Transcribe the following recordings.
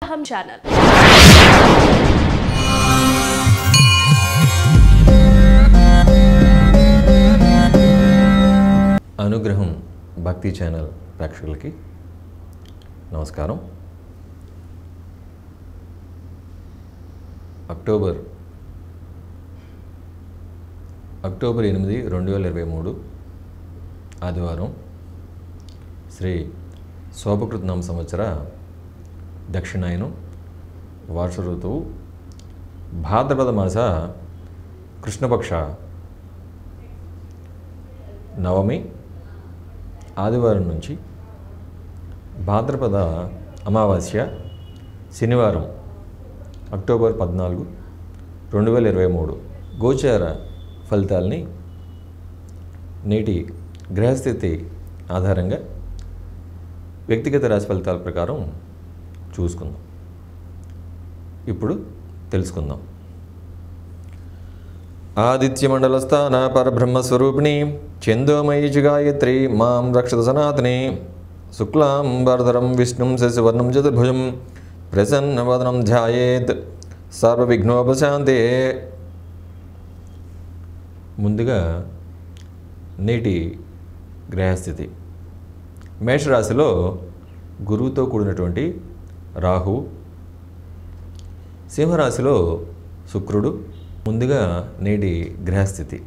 हम चैनल అనుగ్రహం భక్తి ఛానల్ ప్రేక్షకులకి నమస్కారం అక్టోబర్ అక్టోబర్ ఎనిమిది రెండు వేల ఇరవై మూడు ఆదివారం శ్రీ శోభకృతనామ సంవత్సర దక్షిణాయనం వర్ష ఋతువు భాద్రపద మాస కృష్ణపక్ష నవమి ఆదివారం నుంచి భాద్రపద అమావాస్య శనివారం అక్టోబర్ పద్నాలుగు రెండు వేల ఇరవై మూడు గోచార ఫలితాలని నేటి గ్రహస్థితి ఆధారంగా వ్యక్తిగత రాశి ఫలితాల ప్రకారం చూసుకుందాం ఇప్పుడు తెలుసుకుందాం ఆదిత్యమండలస్థాన పరబ్రహ్మస్వరూపిణి చందోమయీ చ గాయత్రి మాం రక్షత సనాతని శుక్లాం వరదరం విష్ణుం శశివర్ణం చతుర్భుజం ప్రసన్నవదనం ధ్యాయేత్ సర్వవిఘ్నోపశాంతే ముందుగా నేటి గ్రహస్థితి మేషరాశిలో గురువుతో కూడినటువంటి రాహు సింహరాశిలో శుక్రుడు ముందుగా నేటి గ్రహస్థితి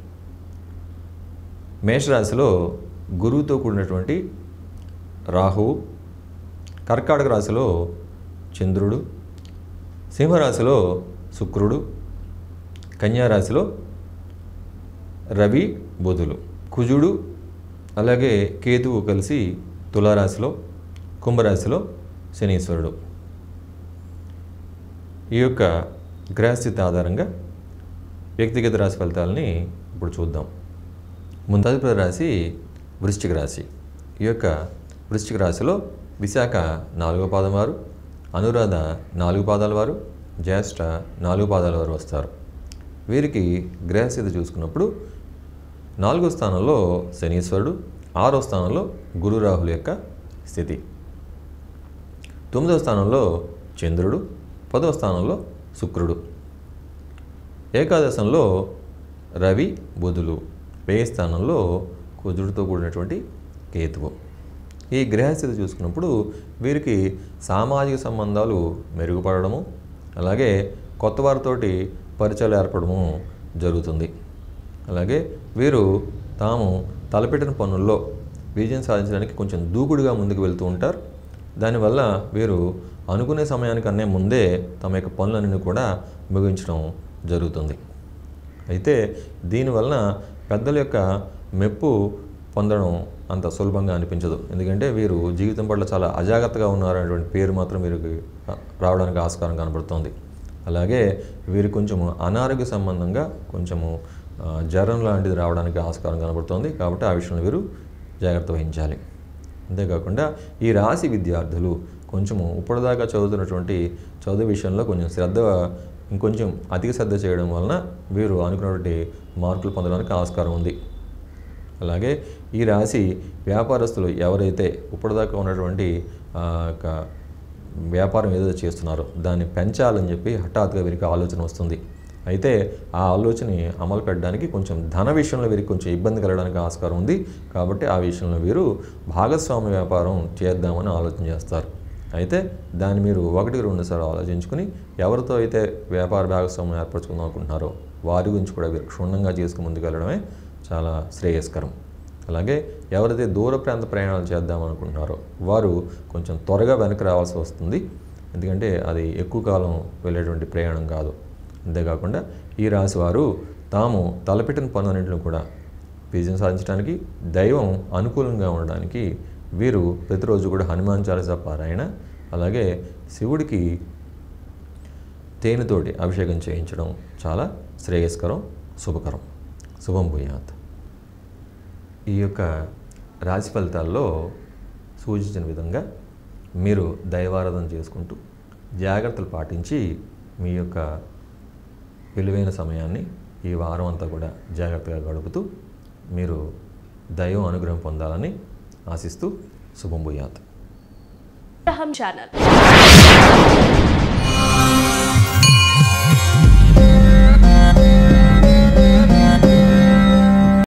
మేషరాశిలో గురువుతో కూడినటువంటి రాహువు కర్కాటక రాశిలో చంద్రుడు సింహరాశిలో శుక్రుడు కన్యారాశిలో రవి బుధులు కుజుడు అలాగే కేతువు కలిసి తులారాశిలో కుంభరాశిలో శనీశ్వరుడు ఈ యొక్క గ్రహస్థితి ఆధారంగా వ్యక్తిగత రాశి ఫలితాలని ఇప్పుడు చూద్దాం ముందు తదుపరి రాశి వృశ్చిక రాశి ఈ యొక్క వృశ్చిక రాశిలో విశాఖ నాలుగో పాదం వారు అనురాధ నాలుగు పాదాల వారు జ్యేష్ఠ నాలుగు పాదాల వారు వస్తారు వీరికి గ్రహస్థితి చూసుకున్నప్పుడు నాలుగో స్థానంలో శనీశ్వరుడు ఆరో స్థానంలో గురు రాహుల యొక్క స్థితి తొమ్మిదవ స్థానంలో చంద్రుడు పదవ స్థానంలో శుక్రుడు ఏకాదశంలో రవి బుధులు వ్యయ స్థానంలో కుజుడితో కూడినటువంటి కేతువు ఈ గ్రహస్థితి చూసుకున్నప్పుడు వీరికి సామాజిక సంబంధాలు మెరుగుపడడము అలాగే కొత్త వారితోటి పరిచయాలు ఏర్పడము జరుగుతుంది అలాగే వీరు తాము తలపెట్టిన పనుల్లో విజయం సాధించడానికి కొంచెం దూకుడుగా ముందుకు వెళ్తూ ఉంటారు దానివల్ల వీరు అనుకునే సమయానికన్నా ముందే తమ యొక్క పనులన్నీ కూడా ముగించడం జరుగుతుంది అయితే దీనివలన పెద్దల యొక్క మెప్పు పొందడం అంత సులభంగా అనిపించదు ఎందుకంటే వీరు జీవితం పట్ల చాలా అజాగ్రత్తగా ఉన్నారనేటువంటి పేరు మాత్రం వీరికి రావడానికి ఆస్కారం కనబడుతోంది అలాగే వీరు కొంచెము అనారోగ్య సంబంధంగా కొంచెము ఆ, జ్వరం లాంటిది రావడానికి ఆస్కారం కనబడుతోంది కాబట్టి ఆ విషయంలో వీరు జాగ్రత్త వహించాలి అంతేకాకుండా ఈ రాశి విద్యార్థులు కొంచెము ఇప్పటిదాకా చదువుతున్నటువంటి చదువు విషయంలో కొంచెం శ్రద్ధ ఇంకొంచెం అధిక శ్రద్ధ చేయడం వలన వీరు అనుకున్నటువంటి మార్కులు పొందడానికి ఆస్కారం ఉంది అలాగే ఈ రాశి వ్యాపారస్తులు ఎవరైతే ఇప్పటిదాకా ఉన్నటువంటి ఆ, యొక్క వ్యాపారం ఏదైతే చేస్తున్నారో దాన్ని పెంచాలని చెప్పి హఠాత్తుగా వీరికి ఆలోచన వస్తుంది అయితే ఆ ఆలోచనని అమలు పెట్టడానికి కొంచెం ధన విషయంలో వీరికి కొంచెం ఇబ్బంది కలగడానికి ఆస్కారం ఉంది కాబట్టి ఆ విషయంలో వీరు భాగస్వామ్య వ్యాపారం చేద్దామని ఆలోచన చేస్తారు అయితే దాన్ని మీరు ఒకటి రెండు సార్లు ఆలోచించుకుని ఎవరితో అయితే వ్యాపార భాగస్వామ్యం ఏర్పరచుకుందాం అనుకుంటున్నారో వారి గురించి కూడా వీరు క్షుణ్ణంగా చేసుకుని ముందుకెళ్ళడమే చాలా శ్రేయస్కరం అలాగే ఎవరైతే దూర ప్రాంత ప్రయాణాలు చేద్దాం అనుకుంటున్నారో వారు కొంచెం త్వరగా వెనక్కి రావాల్సి వస్తుంది ఎందుకంటే అది ఎక్కువ కాలం వెళ్ళేటువంటి ప్రయాణం కాదు అంతేకాకుండా ఈ రాశి వారు తాము తలపెట్టిన పనులన్నింటిని కూడా విజయం సాధించడానికి దైవం అనుకూలంగా ఉండడానికి వీరు ప్రతిరోజు కూడా హనుమాన్ చాలీసా పారాయణ అలాగే శివుడికి తేనెతోటి అభిషేకం చేయించడం చాలా శ్రేయస్కరం శుభకరం శుభం భూయాత్ ఈ యొక్క రాశి ఫలితాల్లో సూచించిన విధంగా మీరు దైవారాధన చేసుకుంటూ జాగ్రత్తలు పాటించి మీ యొక్క విలువైన సమయాన్ని ఈ వారం అంతా కూడా జాగ్రత్తగా గడుపుతూ మీరు దైవం అనుగ్రహం పొందాలని ఆశిస్తూ శుభం భూయాత్ हम चैनल